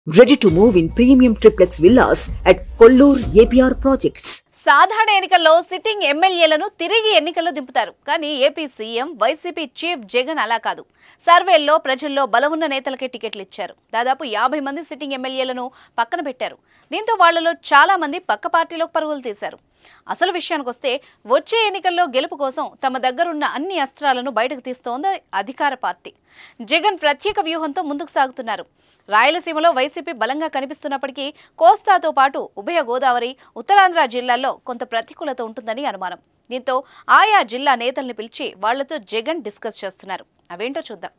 Ready to move in premium triplex villas at Kollur APR Projects. సాధారణ ఎన్నికల్లో sitting ఎమ్మెల్యేలను తిరిగి ఎన్నికల్లో దింపుతారు కానీ AP CM YCP chief Jagan అలా కాదు సర్వేల్లో ప్రజల్లో బలమున్న నేతలకే టికెట్లు ఇచ్చారు దాదాపు యాభై మంది సిట్టింగ్ ఎమ్మెల్యేలను పక్కన పెట్టారు దీంతో వాళ్లలో చాలా మంది పక్క పార్టీలోకి పరుగులు తీశారు అసలు విషయానికి వస్తే వచ్చే ఎన్నికల్లో గెలుపు కోసం తమ దగ్గరున్న అన్ని అస్త్రాలను బయటకు తీస్తోంది అధికార పార్టీ జగన్ ప్రత్యేక వ్యూహంతో ముందుకు సాగుతున్నారు రాయలసీమలో వైసీపీ బలంగా కనిపిస్తున్నప్పటికీ కోస్తాతో పాటు ఉభయ గోదావరి ఉత్తరాంధ్ర జిల్లాల్లో కొంత ప్రతికూలత ఉంటుందని అనుమానం దీంతో ఆయా జిల్లా నేతల్ని పిలిచి వాళ్లతో జగన్ డిస్కస్ చేస్తున్నారు అవేంటో చూద్దాం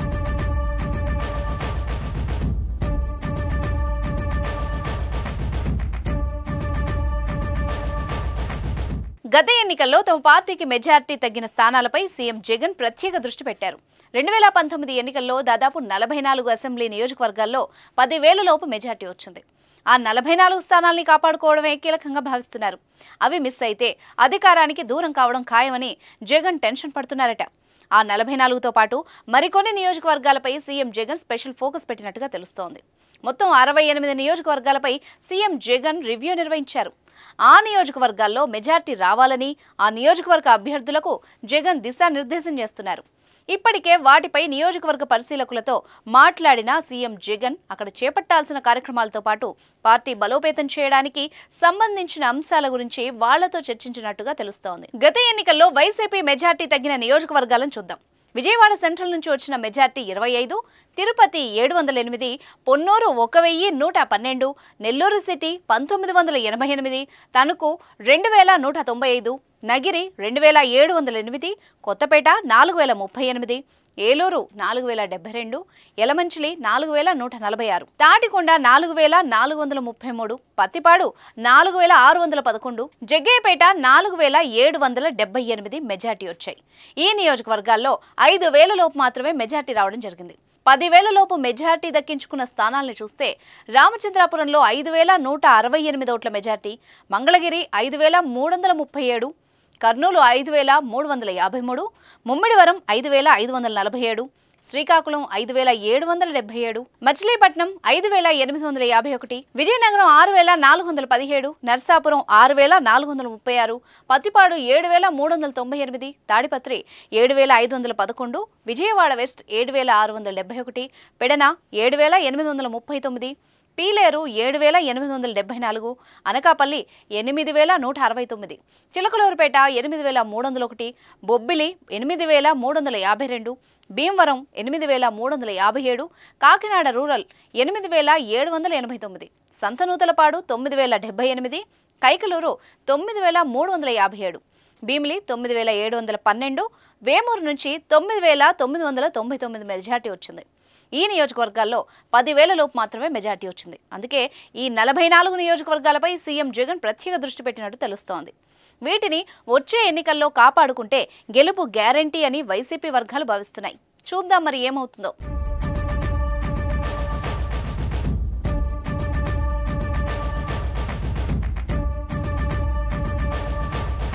గత ఎన్నికల్లో తమ పార్టీకి మెజార్టీ తగ్గిన స్థానాలపై సీఎం జగన్ ప్రత్యేక దృష్టి పెట్టారు రెండు వేల పంతొమ్మిది ఎన్నికల్లో దాదాపు నలభై నాలుగు అసెంబ్లీ నియోజకవర్గాల్లో పదివేల లోపు మెజార్టీ వచ్చింది ఆ నలభై నాలుగు స్థానాల్ని కాపాడుకోవడమే కీలకంగా భావిస్తున్నారు అవి మిస్ అయితే అధికారానికి దూరం కావడం ఖాయమని జగన్ టెన్షన్ పడుతున్నారట ఆ నలభై నాలుగుతో పాటు మరికొన్ని నియోజకవర్గాలపై సీఎం జగన్ స్పెషల్ ఫోకస్ పెట్టినట్టుగా తెలుస్తోంది మొత్తం అరవై ఎనిమిది నియోజకవర్గాలపై సీఎం జగన్ రివ్యూ నిర్వహించారు ఆ నియోజకవర్గాల్లో మెజార్టీ రావాలని ఆ నియోజకవర్గ అభ్యర్థులకు జగన్ దిశానిర్దేశం చేస్తున్నారు ఇప్పటికే వాటిపై నియోజకవర్గ పరిశీలకులతో మాట్లాడిన సీఎం జగన్ అక్కడ చేపట్టాల్సిన కార్యక్రమాలతో పాటు పార్టీ బలోపేతం చేయడానికి సంబంధించిన అంశాల గురించి వాళ్లతో చర్చించినట్టుగా తెలుస్తోంది గత ఎన్నికల్లో వైసీపీ మెజార్టీ తగ్గిన నియోజకవర్గాలను చూద్దాం విజయవాడ సెంట్రల్ నుంచి వచ్చిన మెజార్టీ ఇరవై ఐదు తిరుపతి ఏడు వందల ఎనిమిది పొన్నూరు ఒక వెయ్యి నూట పన్నెండు నెల్లూరు సిటీ పంతొమ్మిది వందల ఎనభై ఎనిమిది తణుకు రెండు వేల నూట తొంభై ఐదు నగిరి రెండు వేల ఏడు వందల ఎనిమిది కొత్తపేట నాలుగు వేల ముప్పై ఎనిమిది ఏలూరు నాలుగు వేల డెబ్బై రెండు యలమంచిలి నాలుగు వేల నూట నలభై ఆరు తాటికొండ నాలుగు వేల నాలుగు వందల ముప్పై మూడు పత్తిపాడు నాలుగు వేల ఆరు వందల పదకొండు జగ్గయ్యపేట నాలుగు వేల ఏడు వందల డెబ్బై ఎనిమిది మెజార్టీ వచ్చాయి ఈ నియోజకవర్గాల్లో ఐదు వేల లోపు మాత్రమే మెజార్టీ రావడం జరిగింది పదివేల లోపు మెజార్టీ దక్కించుకున్న స్థానాల్ని చూస్తే రామచంద్రాపురంలో ఐదు వేల నూట అరవై ఎనిమిది ఓట్ల మెజార్టీ మంగళగిరి ఐదు వేల మూడు వందల ముప్పై ఏడు కర్నూలు ఐదు వేల మూడు వందల యాభై మూడు ముమ్మిడివరం ఐదు వేల ఐదు వందల నలభై ఏడు శ్రీకాకుళం ఐదు వేల ఏడు వందల డెబ్బై ఏడు మచిలీపట్నం ఐదు వేల ఎనిమిది వందల యాభై ఒకటి విజయనగరం ఆరు వేల నాలుగు వందల పదిహేడు నర్సాపురం ఆరు వేల నాలుగు వందల ముప్పై ఆరు పత్తిపాడు ఏడు వేల మూడు వందల తొంభై ఎనిమిది తాడిపత్రి ఏడు వేల ఐదు వందల పదకొండు విజయవాడ వెస్ట్ ఏడు వేల ఆరు వందల డెబ్బై ఒకటి పెడన ఏడు వేల ఎనిమిది వందల ముప్పై తొమ్మిది పీలేరు ఏడు వేల ఎనిమిది వందల డెబ్బై నాలుగు అనకాపల్లి ఎనిమిది వేల నూట అరవై తొమ్మిది చిలకలూరుపేట ఎనిమిది వేల మూడు వందల ఒకటి బొబ్బిలి ఎనిమిది వేల మూడు వందల యాభై రెండు భీమవరం ఎనిమిది వేల మూడు వందల యాభై ఏడు కాకినాడ రూరల్ ఎనిమిది వేల ఏడు వందల ఎనభై తొమ్మిది సంతనూతలపాడు తొమ్మిది వేల డెబ్బై ఎనిమిది కైకలూరు తొమ్మిది వేల మూడు వందల యాభై ఏడు భీమిలి తొమ్మిది వేల ఏడు వందల పన్నెండు వేమూరు నుంచి తొమ్మిది వేల తొమ్మిది వందల తొంభై తొమ్మిది మెజార్టీ వచ్చింది ఈ నియోజకవర్గాల్లో పదివేల లోపు మాత్రమే మెజార్టీ వచ్చింది అందుకే ఈ నలభై నాలుగు నియోజకవర్గాలపై సీఎం జగన్ ప్రత్యేక దృష్టి పెట్టినట్టు తెలుస్తోంది వీటిని వచ్చే ఎన్నికల్లో కాపాడుకుంటే గెలుపు గ్యారంటీ అని వైసీపీ వర్గాలు భావిస్తున్నాయి చూద్దాం మరి ఏమవుతుందో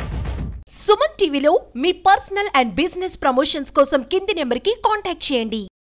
సుమన్ టీవీలో మీ పర్సనల్ అండ్ బిజినెస్ ప్రమోషన్స్ కోసం కింది నెంబర్కి కాంటాక్ట్ చేయండి